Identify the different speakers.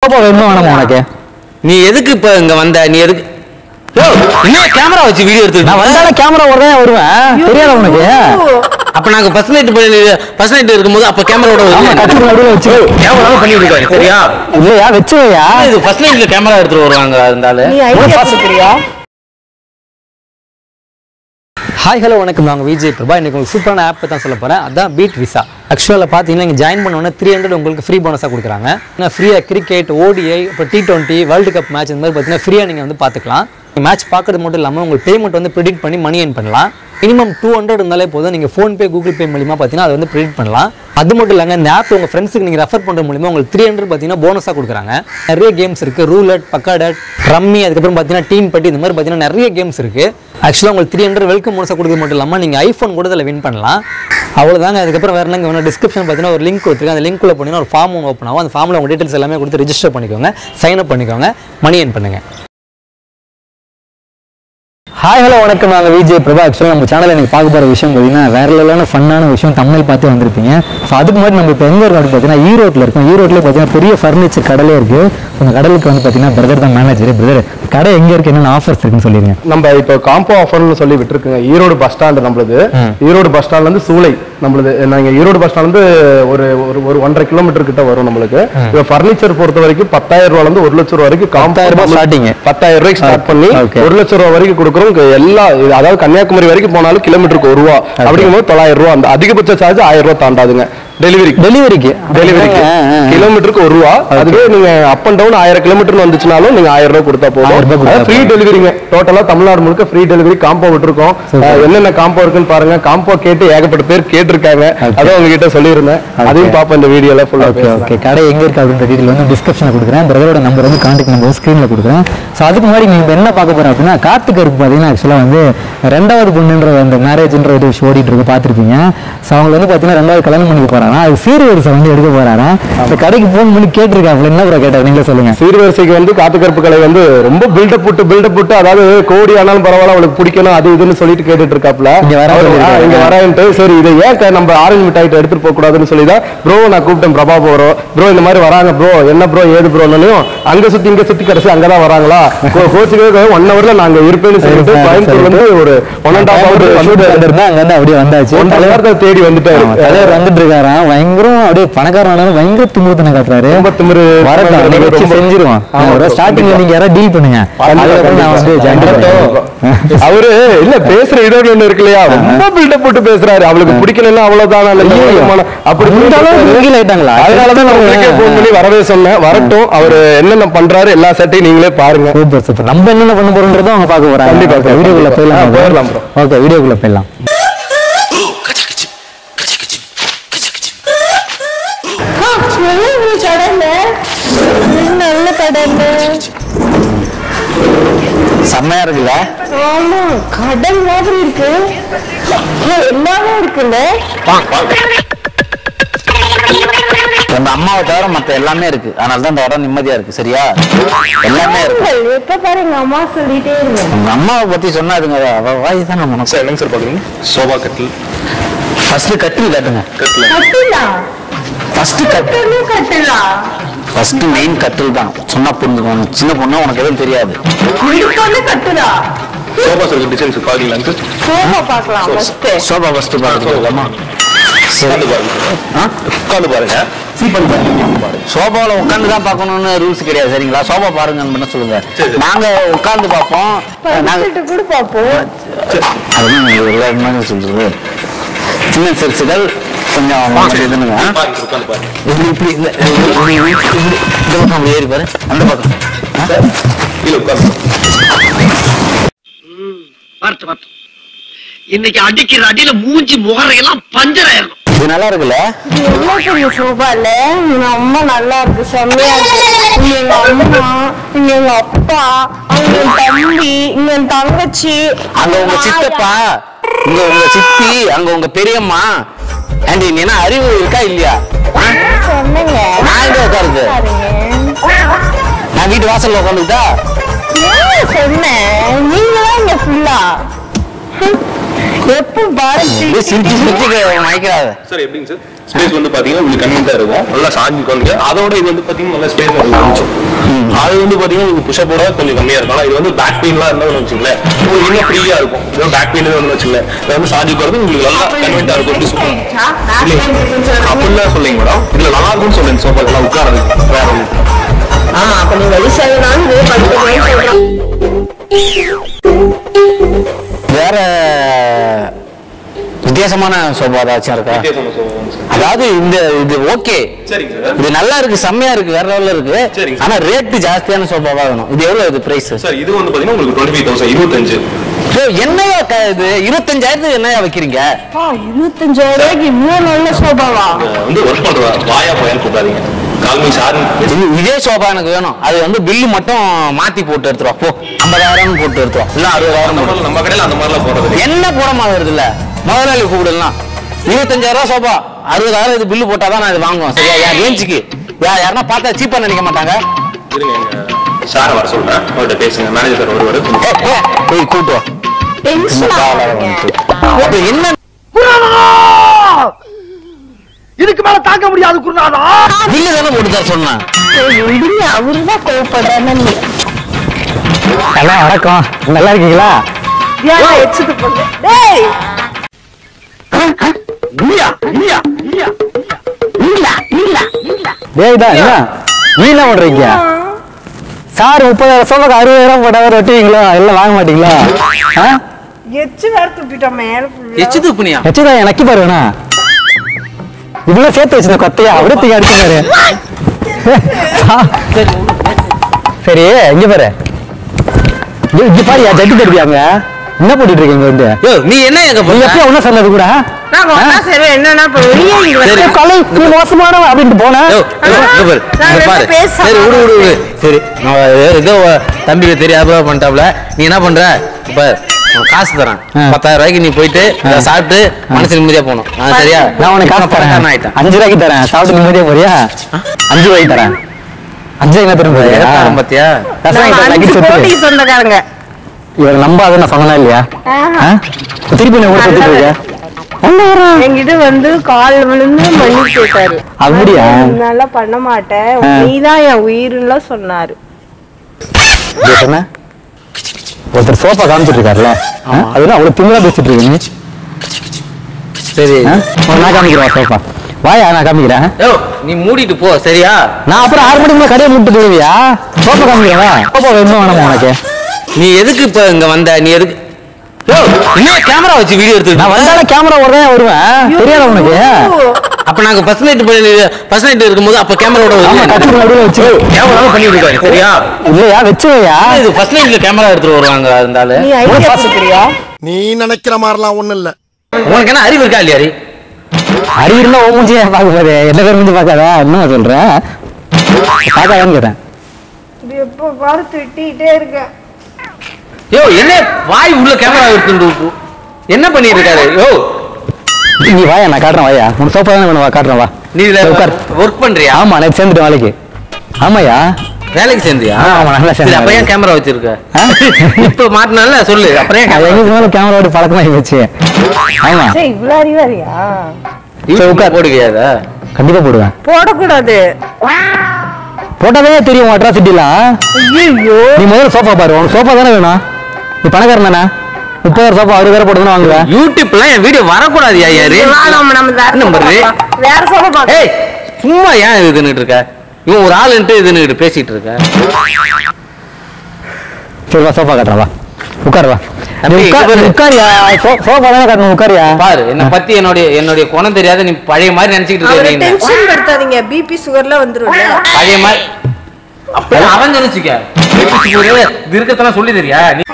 Speaker 1: Sofa வேணுமா வேணாமா உனக்கு
Speaker 2: நீ எதுக்கு இப்ப இங்க வந்த நீ எதுக்கு யோ, இன்னும் கேமரா வச்சு வீடியோ எடுத்து
Speaker 1: நான் வந்தாலும் கேமரா உடனே வருவேன் தெரியாத உனக்கு
Speaker 2: அப்ப நாங்க ஃபர்ஸ்ட் நைட் ஃபர்ஸ்ட் நைட் இருக்கும்போது அப்ப கேமராவோட
Speaker 1: ஆமா கட்டில் நடுவில் வச்சு
Speaker 2: கேமரா பண்ணி விடுவாரு சரியா
Speaker 1: இல்லையா வச்சுவையா
Speaker 2: இது ஃபர்ஸ்ட் நைட்ல கேமரா எடுத்துட்டு வருவாங்க இருந்தாலும்
Speaker 3: நீ ஐடியா கொடுக்குறியா
Speaker 1: ஹாய் ஹலோ வணக்கம் நாங்கள் விஜய் பிரபா இன்னைக்கு உங்களுக்கு சூப்பரான ஆப் தான் சொல்ல போகிறேன் அதான் பீட் விசா ஆக்சுவலாக பார்த்தீங்கன்னா இங்கே ஜாயின் பண்ணோன்னே த்ரீ ஹண்ட்ரட் உங்களுக்கு ஃப்ரீ போனஸாக கொடுக்குறாங்க ஏன்னா ஃப்ரீயாக கிரிக்கெட் ஓடிஐ அப்புறம் T twenty world cup match இந்த மாதிரி பார்த்தீங்கன்னா ஃப்ரீயாக நீங்கள் வந்து பார்த்துக்கலாம் மேட்ச் பார்க்கறது மட்டும் இல்லாமல் உங்களுக்கு பேமெண்ட் வந்து ப்ரிடிக்ட் பண்ணி மணி ஏர்ன் பண்ணலாம் மினிமம் டூ ஹண்ட்ரட் இருந்தாலே போதும் நீங்கள் ஃபோன்பே கூகுள் பே மூலிமா பார்த்தீங்கன்னா அதை வந்து ப்ரிடிக்ட் பண்ணலாம் அது மட்டும் இல்லைங்க இந்த ஆப் உங்கள் ஃப்ரெண்ட்ஸுக்கு நீங்கள் ரெஃபர் பண்ணுற மூலிமா உங்களுக்கு த்ரீ ஹண்ட்ரட் பார்த்தீங்கன்னா போனஸாக கொடுக்குறாங்க நிறைய கேம்ஸ் இருக்குது ரூலட் பக்காடட் ரம்மி அதுக்கப்புறம் பார்த்தீங்கன்னா டீம் பட்டி இந்த மாதிரி பார்த்தீங்கன்னா நிறைய கேம்ஸ் இருக்குது ஆக்சுவலாக உங்களுக்கு த்ரீ ஹண்ட்ரட் வெல்கம் போனஸாக கொடுக்குறது மட்டும் இல்லாமல் நீங்கள் ஐஃபோன் கூட இதில் வின் பண்ணலாம் அவ்வளோதாங்க அதுக்கப்புறம் வேறு என்ன வேணும் டிஸ்கிரிப்ஷன் பார்த்தீங்கன்னா ஒரு லிங்க் கொடுத்துருக்கேன் அந்த லிங்க்குள்ளே போனீங்கன்னா ஒரு ஃபார்ம் ஒன்று ஓப்பன் ஆகும் அந்த ஃபார்மில் உங்கள் டீட்டெயில்ஸ் எல்லாமே கொடுத்து ரெஜிஸ்டர் பண்ணிக்கோங்க சைன் அப் பண்ணிக்கோங்க மணி ஏர்ன் பண்ணுங்கள் ஹாய் ஹலோ வணக்கம் நாங்கள் விஜய் பிரபா ஆக்சுவலாக நம்ம சேனலில் எனக்கு பார்க்க போகிற விஷயம் பார்த்தீங்கன்னா வேற லெவலான ஃபன்னான விஷயம் தமிழ் பார்த்து வந்திருப்பீங்க ஸோ அதுக்கு முன்னாடி நம்ம இப்போ எங்கே இருக்கோம் அப்படின்னு பார்த்தீங்கன்னா ஈரோட்டில் இருக்கோம் ஈரோட்டில் பார்த்தீங்கன்னா பெரிய ஃபர்னிச்சர் கடலே இருக்குது அந்த கடலுக்கு வந்து பார்த்தீங்கன்னா பிரதர் தான் மேனேஜர் பிரதர் கடை எங்கே இருக்குது என்னென்ன ஆஃபர்ஸ் இருக்குன்னு சொல்லிடுங்க
Speaker 4: நம்ம இப்போ காம்போ ஆஃபர்னு சொல்லி விட்டுருக்குங்க ஈரோடு பஸ் ஸ்டாண்ட் நம்மளுது ஈரோடு பஸ் ஸ்டாண்ட்ல இருந்து சூளை நம்மளுது நாங்க ஈரோடு பஸ் ஸ்டாண்ட் வந்து ஒரு ஒரு ஒரு ஒன்றரை கிலோமீட்டர் கிட்ட வரும் நம்மளுக்கு இப்போ ஃபர்னிச்சர் பொறுத்த வரைக்கும் பத்தாயிரம் ரூபாயில இருந்து ஒரு லட்சம் ரூபா வரைக்கும் காம்போ
Speaker 1: 10,000 ரூபாய் starting.
Speaker 4: பத்தாயிரம் ரூபாய்க்கு ஸ்டார்ட் பண்ணி
Speaker 1: Okay.
Speaker 4: ஒரு லட்சம் ரூபா வரைக்கும் கொடுக்குறோம் இங்க எல்லா இது அதாவது கன்னியாகுமரி வரைக்கும் போனாலும் கிலோமீட்டருக்கு ஒரு ரூபா அப்படிங்கும்போது தொள்ளாயிரம் ரூபா அந்த அதிகபட்ச சார்ஜ் ஆயிரம் ரூபா தாண்டாதுங்க டெலிவரி
Speaker 1: டெலிவரிக்கு
Speaker 4: டெலிவரிக்கு கிலோமீட்டருக்கு ஒரு ரூபா அதுவே நீங்க அப் அண்ட் டவுன் ஆயிரம் கிலோமீட்டர் வந்துச்சுனாலும் நீங்க ஆயிரம் ரூபாய் கொடுத்தா
Speaker 1: ஆயிரம் ரூபாய் கொடுத்தா
Speaker 4: போதும் ஃப்ரீ டெலிவரிங்க டோட்டலா தமிழ்நாடு முழுக்க ஃப்ரீ டெலிவரி காம்போ விட்டுருக்கோம் அஹ் என்னென்ன காம்போ இருக்குன்னு பாருங்க காம்போ கேட்டு ஏகப்பட்ட பேர் கேட்டிருக்காங்க அதான் உங்ககிட்ட சொல்லியிருந்தேன் அதையும் பாப்போம் இந்த வீடியோல ஃபுல்லா
Speaker 1: ஓகே ஓகே கடை எங்கே இருக்குது அப்படின்ற டீட்டெயில் வந்து டிஸ்கிரிப்ஷனில் கொடுக்குறேன் பிரதரோட நம்பர் வந்து கான்டாக்ட் நம்பர் ஸ்க்ரீனில் கொடுக்குறேன் ஸோ அதுக்கு முன்னாடி நீங்கள் என்ன பார்க்க போகிறோம் அப்படின்னா கார்த்திகருக்கு பார்த்தீங்கன்னா ஆக்சுவலாக வந்து ரெண்டாவது பொண்ணுன்ற அந்த மேரேஜ்ன்ற ஒரு விஷயம் ஓடிட்டு இருக்கு பார்த்துருப்பீங்க ஸோ அவங்க வந்து பார்த்தீங்கன்னா ரெண்டாவது கல்யாணம் பண்ணிக்க போகிறாரா அது சீர்வரிசை வந்து எடுக்க போகிறாரா இந்த கடைக்கு ஃபோன் பண்ணி கேட்டிருக்காங்க என்ன ப்ரோ கேட்டார் நீங்களே சொல்லுங்கள்
Speaker 4: சீர்வரிசைக்கு வந்து காத்துக்கருப்பு கலை வந்து ரொம்ப பில்டப் போட்டு பில்டப் போட்டு அதாவது கோடி ஆனாலும் பரவாயில்ல அவளுக்கு பிடிக்கணும் அது இதுன்னு சொல்லிட்டு கேட்டுட்டு இருக்காப்ல
Speaker 1: இங்க வரேன்
Speaker 4: அவரு, ஆ,
Speaker 1: சொல்லிருக்காரு.
Speaker 4: இங்க வரேன்ட்டு சரி இதை ஏன் க- நம்ம ஆரஞ்சு மிட்டாயிட்ட எடுத்துட்டு போக கூடாதுன்னு சொல்லி தான் ப்ரோ நான் கூப்பிட்டேன் பிரபா ப்ரோ ப்ரோ இந்த மாதிரி வராங்க ப்ரோ என்ன ப்ரோ ஏது ப்ரோனாலையும் அங்க சுத்தி இங்க சுத்தி கடைசி அங்கதான் வராங்களா கோச்சுக்கு ஒன் ஹவர்ல நாங்க இருப்பேன்னு சொல்லிட்டு
Speaker 1: சரி,
Speaker 4: கோயம்புத்தூர் வந்து ஒரு one and half hour
Speaker 1: shoot
Speaker 4: வந்து
Speaker 1: வந்திருந்தா அங்கே வந்து அப்படியே வந்தாச்சு
Speaker 4: ஒன்றரை
Speaker 1: தலைவர்
Speaker 4: வாரத்தை தேடி வந்துட்டாரு
Speaker 1: ஆமா, தலைவர் வந்துட்டு இருக்காராம் பயங்கரம் அப்படியே பணக்காரன் ஆனாலும் பயங்கர துமுத்தனை காட்டுறாரு
Speaker 4: ரொம்ப திமிரு
Speaker 1: வரட்டும் அன்னைக்கு வச்சு
Speaker 4: ரொம்ப-
Speaker 1: செஞ்சிருவோம்
Speaker 4: ஆமா,
Speaker 1: ஸ்டார்டிங்ல நீங்க யாராவது டீல் பண்ணுங்க அதுக்கப்புறம் நான் வந்து join பண்றேன்.
Speaker 4: அவரு இல்ல பேசுற இடர் ஒண்ணு இருக்கு இல்லையா ரொம்ப பில்டப் போட்டு பேசுறாரு அவளுக்கு பிடிக்கலன்னா அவ்வளவுதான் அல்ல
Speaker 1: ஐயோ.
Speaker 4: நியாயமான- அப்படி
Speaker 1: அந்த அளவுக்கு
Speaker 4: பேசுறாரு.
Speaker 1: mingle ஆயிட்டாங்களா?
Speaker 4: அதனாலதான் நான் உங்களுக்கே போன் பண்ணி வரவே சொன்னேன் வரட்டும் அவரு என்னென்ன பண்றாரு எல்லா செட்டையும் நீங்களே பாருங்க
Speaker 1: சூப்பர் சூப்பர் நம்ம என்னென்ன பண்ண போறோம்ன்றதும் அவங்க பார்க்க போறாங்க
Speaker 4: கண்டிப்பா,
Speaker 1: Okay, வீடியோக்குள்ள
Speaker 4: கண்டிப்பா.
Speaker 1: போயிடலாம்
Speaker 4: ஆ, போயிடலாம் bro.
Speaker 1: ஓகே வீடியோக்குள்ள போயிடலாம்
Speaker 3: கடல்ல நல்ல கடல்ல
Speaker 1: செம்மையா இருக்குல்ல
Speaker 3: ஆமா கடல் மாதிரி இருக்கு ஏய், எல்லாமே இருக்குல்ல
Speaker 5: உங்க அம்மாவை தவிர மத்த எல்லாமே இருக்கு அதனால தான் இந்த இடம் நிம்மதியா இருக்கு சரியா எல்லாமே இருக்கு
Speaker 3: பாருங்கள், எப்ப பாரு எங்க அம்மா சொல்லிட்டே இருந்தேன்
Speaker 5: உங்க அம்மாவை பத்தி சொன்னாதுங்க அவ வாய் தான் நம்ம
Speaker 4: சார் என்னங்க சார் பாக்குறீங்க சோபா கட்டில்
Speaker 5: ஃபர்ஸ்ட் கட்டில் காட்டுங்க
Speaker 3: கட்டலாம்
Speaker 5: ஃபர்ஸ்ட் கட்
Speaker 3: கட்டலும் கட்டலாம்
Speaker 5: ஃபர்ஸ்ட் மெயின் கட்டில் தான் சொன்னா புரிஞ்சுக்கணும் சின்ன பொண்ணு உனக்கு எதுவும் தெரியாது
Speaker 3: இடுப்பு கட்டலாம்
Speaker 4: சோபா சார் டிசைன்ஸ் பாக்கீங்களா சார்
Speaker 3: சோபா பார்க்கலாம் ஃபர்ஸ்ட்
Speaker 5: சோபா ஃபர்ஸ்ட் பாருங்க
Speaker 4: உட்காந்து பாருங்க
Speaker 5: ஆ?
Speaker 4: உட்காந்து பாருங்க
Speaker 5: சோபாவில் உட்காந்து தான் பார்க்கணும்னு ரூல்ஸ் கிடையாது சரிங்களா சோபா பாருங்கன்னு மட்டும் சொல்லுங்க நாங்க உட்காந்து பார்ப்போம் நாங்க
Speaker 3: படுத்துட்டு கூட பார்ப்போம்
Speaker 5: அதுதான் எல்லா என்ன சொல்றது சின்ன சிறுசுகள் கொஞ்சம் இதுனுங்க ஆ?
Speaker 4: பாருங்க உட்காந்து பாருங்க
Speaker 5: இப்படி இப்படி இந்த இப்படி, இப்படி, இப்படி, இப்படி, இந்த பக்கம் அப்படி ஏறி பாரு அந்த பக்கம் ஆ?
Speaker 4: கீழே உட்காந்து
Speaker 6: பார்த்து பார்த்து இன்னைக்கு அடிக்கிற அடியில மூஞ்சி முகரையெல்லாம் பஞ்சர் ஆயிரும்
Speaker 5: இது நல்லா இருக்குல்ல
Speaker 3: இது என்ன பெரிய சோபா இல்ல எங்க அம்மா நல்லா இருக்கு செம்மையா இருக்கு இங்க எங்க அம்மா இங்க எங்க அப்பா அங்க என் தம்பி இங்க என் தங்கச்சி
Speaker 5: அங்க உங்க சித்தப்பா இங்க உங்க சித்தி அங்க உங்க பெரியம்மா ஆண்டி நீ என்ன அறிவு இருக்கா இல்லையா ஆ?
Speaker 3: சொன்னீங்க
Speaker 5: நான் எங்க உட்காருது
Speaker 3: பாருங்க
Speaker 5: நான் வீட்டு வாசல்ல உட்காந்துக்கிட்டா
Speaker 3: ஏன் சொன்னேன் நீங்க தான் இங்க ஃபுல்லா எப்ப பாரு
Speaker 5: சிரிச்சு சிரிச்சு மயக்கிறாத
Speaker 4: சார் எப்படிங்க சார்
Speaker 7: ஸ்பேஸ் வந்து பாத்தீங்கன்னா உங்களுக்கு கன்வீனியா இருக்கும் நல்லா சாஞ்சி கொண்டு அதோட இது வந்து பாத்தீங்கன்னா நல்ல ஸ்பேஸ் இருக்கும் கொஞ்சம் அது வந்து பாத்தீங்கன்னா உங்களுக்கு புஷப்போட கொஞ்சம் கம்மியா இருக்கும் ஆனா இது வந்து பேக் பெயின்லாம் இருந்தாலும் வச்சுங்களேன் உங்களுக்கு இன்னும் ஃப்ரீயா இருக்கும் இது பேக் பெயின் வந்து வச்சுங்களேன் இது வந்து சாஞ்சி போறது உங்களுக்கு நல்லா கன்வீனியா இருக்கும் இப்படி சூப்பர் அப்படிலாம் சொல்லுங்க மேடம் இதுல நல்லா இருக்கும்னு சொல்லுங்க சோஃபா நல்லா உட்காரது வேற ஒண்ணும்
Speaker 3: ஆ அப்ப நீ வயசாகலாம் இது பத்து வயசு
Speaker 5: வேற வித்தியாசமான சோபா ஏதாச்சும் இருக்கா
Speaker 7: வித்தியாசமான சோஃபா வந்து சார்
Speaker 5: அதாவது இந்த இது ஓகே
Speaker 7: சரிங்க சார்
Speaker 5: இது நல்லா இருக்கு செம்மையா இருக்கு வேற லெவல்ல இருக்கு
Speaker 7: சரிங்க.
Speaker 5: ஆனா ரேட் ஜாஸ்தியான சோபாவா வேணும் இது எவ்வளவு இது பிரைஸ்
Speaker 7: சார் இது வந்து பாத்தீங்கன்னா உங்களுக்கு டுவெண்ட்டி ஃபைவ் தௌசண்ட் இருபத்தஞ்சு
Speaker 5: என்னையா க- இது இருபத்தஞ்சாயிரத்துக்கு என்னையா வைக்கிறீங்க
Speaker 3: இருபத்தஞ்சாயிரம் ரூபாய்க்கு இவ்வளவு நல்ல சோபாவா
Speaker 7: இங்க வந்து ஒர்க் பண்றதா வாயா போயான்னு கூப்பிடாதீங்க கால்மி சார்
Speaker 5: இது- இதே சோபா எனக்கு வேணும் அது வந்து பில்லு மட்டும் மாத்தி போட்டு எடுத்துருவா போ ஐம்பதாயிரம் போட்டு எடுத்துருவா இல்ல அறுபதாயிரம்
Speaker 7: அந்த
Speaker 5: போட்டு
Speaker 7: மாதிரி நம்ம கடையில அந்த மாதிரிலாம் போறது இல்லைங்க.
Speaker 5: என்ன போடமா வருது இல்ல முதலாளி கூப்பிடலாம் இருபத்தஞ்சாயிரம் ரூபா சோபா அறுபதாயிரம் இது பில்லு போட்டாதான் நான் இது வாங்குவேன் சரியா என் ரேஞ்சுக்கு யா யாருன்னா பார்த்தா சீப்பா நினைக்க மாட்டாங்க
Speaker 7: இருங்க எங்க சாரை வர சொல்றேன் அவர்கிட்ட பேசுங்க மேனேஜர் சார் வருவாரு
Speaker 5: ஏ, ஏ, போய் கூட்டு வா
Speaker 3: டென்ஷன்
Speaker 5: அப்ப என்ன
Speaker 6: இதுக்கு மேல தாங்க முடியாது குருநாதா
Speaker 5: பில்லு தானே போட்டு தர சொன்னேன்
Speaker 3: விடுங்க அவருதான் கோவப்படுறான்னு
Speaker 1: ஹலோ வணக்கம் நல்லா இருக்கீங்களா
Speaker 3: ஏன் எச்சுட்டு போங்க டேய்
Speaker 1: டேய் தான் என்ன நீ என்ன பண்றீங்க சார் முப்பதாயிரம் சோபாக்கு அறுபதாயிரம் போட்டாவது வெட்டுவீங்களா எல்லாம் வாங்க மாட்டீங்களா ஆ
Speaker 3: எச்சு வேற துப்பிட்டோம் மேல full-ஆ.
Speaker 2: எச்சு துப்புனியா
Speaker 1: வச்சுதான் எனக்கு பாருவேண்ணா இவ்வளவு சேர்த்து வச்சிருந்த கொத்தையா அப்படியே தூக்கி அடிச்சு பாரு சரி இங்க பாரு இங்க இங்க பாரு ஜட்டி தருவியாங்க என்ன போட்டுட்டு இருக்கீங்க வந்து
Speaker 2: யோ நீ என்ன எங்க
Speaker 1: நீ
Speaker 2: போற
Speaker 1: எப்பயும் ஒன்னும் சொன்னது கூட
Speaker 3: நான் ஒண்ணா சரி என்னன்னா இப்ப வெளியே இங்க
Speaker 2: சரி.
Speaker 3: வந்து-
Speaker 1: கலை நீ மோசமானவன் அப்படின்ட்டு போனேன்
Speaker 2: யோ, யோ, இங்க பாரு,
Speaker 3: நான்
Speaker 2: இங்க
Speaker 3: ரெண்டு
Speaker 2: பாரு.
Speaker 3: பேச
Speaker 2: சரி விடு விடு விடு சரி நான் ஏதோ- ஏதோ தம்பிக்கு தெரியாத பண்ணிட்டாப்ல நீ என்ன பண்ற இப்ப உனக்கு காசு தரேன்
Speaker 1: ஆ.
Speaker 2: பத்தாயிரம் ரூபாய்க்கு நீ போயிட்டு இதை சாப்பிட்டு மனசு நிம்மதியா போகணும் ஆ, சரியா
Speaker 1: நான் உனக்கு காசு
Speaker 2: இப்ப பணக்காரன்
Speaker 1: தரேன்
Speaker 2: ஆயிட்டேன்
Speaker 1: அஞ்சு ரூபாய்க்கு தரேன் சாப்பிட்டு நிம்மதியா போறியா அஞ்சு ரூபாய்க்கு தரேன் அஞ்சு ரூபாய்க்கு என்ன தரும் போறியா
Speaker 2: எடுத்தாரம் பாத்தியா
Speaker 1: ரசம்
Speaker 3: நாங்க
Speaker 1: கிட்ட
Speaker 3: அஞ்சு
Speaker 1: லக்கி
Speaker 3: கோடி
Speaker 1: சொத்து
Speaker 3: சொந்தக்காரங்க
Speaker 1: இவரை நம்பாத நான் சொன்னா இல்லையா
Speaker 3: ஆஹா.
Speaker 1: ஆ? திருப்பி நான் கொடுத்து இருக்க
Speaker 3: என்கிட்ட வந்து கால் விழுந்து மன்னிப்பு கேட்டாரு
Speaker 1: அப்படியா?
Speaker 3: நல்லா பண்ண மாட்டேன்
Speaker 1: ஆ.
Speaker 3: நீதான் என் உயிர்ல சொன்னாரு
Speaker 1: சொன்ன ஒருத்தர் சோஃபா காமிச்சிட்டு இருக்காருல்ல அதெல்லாம் அவ்வளவு திமிரா பேசிட்டு இருக்கீங்க
Speaker 2: சரி
Speaker 1: ஆ? உனக்கு நான் காமிக்கிறேன் சோஃபா வாயா நான் காமிக்கிறேன்
Speaker 2: யோ நீ மூடிட்டு போ சரியா
Speaker 1: நான் அப்புறம் ஆறு மணிக்கு மேல கடையை மூட்டு போடுவியா சோஃபா காமிக்கிறேன் சோஃபா வேணுமா வேணாமா உனக்கு
Speaker 2: நீ எதுக்கு இப்ப இங்க வந்த நீ எதுக்கு யோ இன்னும் கேமரா வச்சு வீடியோ எடுத்து
Speaker 1: நான் வந்தாலும் கேமரா உடனே வருவேன் தெரியாத உனக்கு
Speaker 2: அப்ப நாங்க ஃபர்ஸ்ட் நைட் ஃபர்ஸ்ட் நைட் இருக்கும்போது அப்ப கேமராவோட
Speaker 1: ஆமா கத்திரி நடுவில் வச்சு
Speaker 2: கேமரா பண்ணி விடுவாங்க சரியா
Speaker 1: இல்லையா வச்சுவையா
Speaker 2: இது ஃபர்ஸ்ட் நைட்ல கேமரா எடுத்துட்டு வருவாங்க இருந்தாலும்
Speaker 3: நீ ஐடியா கொடுக்குறியா
Speaker 8: நீ நினைக்கிற மாதிரிலாம் ஒண்ணும் இல்ல
Speaker 2: உனக்கு என்ன அறிவு இருக்கா இல்லையா
Speaker 1: அறிவிருந்தா ஓ மூஞ்சியே பார்க்க போதே என்ன பேர் மூஞ்சி பார்க்காதா என்ன சொல்றேன் பார்க்காதான்னு கேட்டேன்
Speaker 3: எப்ப பாரு திட்டிகிட்டே இருக்கேன்
Speaker 2: யோ என்ன வாய் உள்ள கேமரா எடுத்துட்டு என்ன பண்ணிட்டு இருக்காரு யோ
Speaker 1: நீ வாயா நான் காட்டுறேன் வாயா உனக்கு சோஃபா தானே வேணும் வா காட்டுறேன் வா
Speaker 2: நீ
Speaker 1: சரி, உட்கார்
Speaker 2: ஒர்க் பண்றியா
Speaker 1: ஆமா நேற்று சேர்ந்துட்டு வேலைக்கு ஆமாயா
Speaker 2: வேலைக்கு சேர்ந்தியா
Speaker 1: ஆ, ஆமா, நல்லா
Speaker 2: சரி அப்ப
Speaker 1: சேர்ந்தேன்.
Speaker 2: ஏன் கேமரா வச்சிருக்க
Speaker 1: ஆ?
Speaker 2: இப்ப மாட்டினால சொல்லு அப்புறம் ஏன்
Speaker 1: அது
Speaker 2: camera
Speaker 1: எங்களுக்கு மேல கேமராவோட பழக்கமாகி போச்சு ஆமா
Speaker 3: சரி இவ்வளவு அறிவாரியா
Speaker 2: YouTube
Speaker 1: உட்கார்.
Speaker 2: போடுவியா இத?
Speaker 1: கண்டிப்பா போடுவேன்
Speaker 3: போடக்கூடாது
Speaker 1: போட்டாவே தெரியும் அட்ராசிட்டிலாம்
Speaker 3: ஐயோ
Speaker 1: நீ முதல்ல சோஃபா பாரு உனக்கு சோஃபா தானே வேணும் நீ பணக்காரன் தானே முப்பதாயிரம் சோஃபா அறுபதாயிரம் போட்டு தானே வாங்குவேன்
Speaker 2: யூடியூப்லாம் என் வீடியோ வரக்கூடாதுயா யாரு
Speaker 3: நம்ம நம்ம வேற
Speaker 2: என்ன
Speaker 3: சோபா
Speaker 2: பண்றது?
Speaker 3: பார்க்கலாம். வேற சோபா பார்க்கலாம்.
Speaker 2: ஏய் சும்மா ஏன் இதுன்னுட்டு இருக்க இவன் ஒரு ஆளுன்ட்டு இதுன்னு பேசிட்டு இருக்க
Speaker 1: சரி வா சோஃபா காட்டுறேன் வா உட்கார் வா நீ
Speaker 2: தம்பி,
Speaker 1: உட்கார்
Speaker 2: இங்க பாரு.
Speaker 1: உட்காரியா சோ- சோஃபா தானே காட்டணும் உட்காரியா
Speaker 2: பாரு என்ன பத்தி என்னுடைய என்னுடைய குணம் தெரியாத நீ பழைய மாதிரி நினைச்சிட்டு
Speaker 3: அவரை
Speaker 2: இருக்க நீ.
Speaker 3: டென்ஷன் படுத்தாதீங்க பிபி சுகர்ல வந்துரும்ல
Speaker 2: பழைய மாதிரி அப்படி அவன் நினைச்சுக்க இது இருக்கத்தான் சொல்லி தெரியா நீ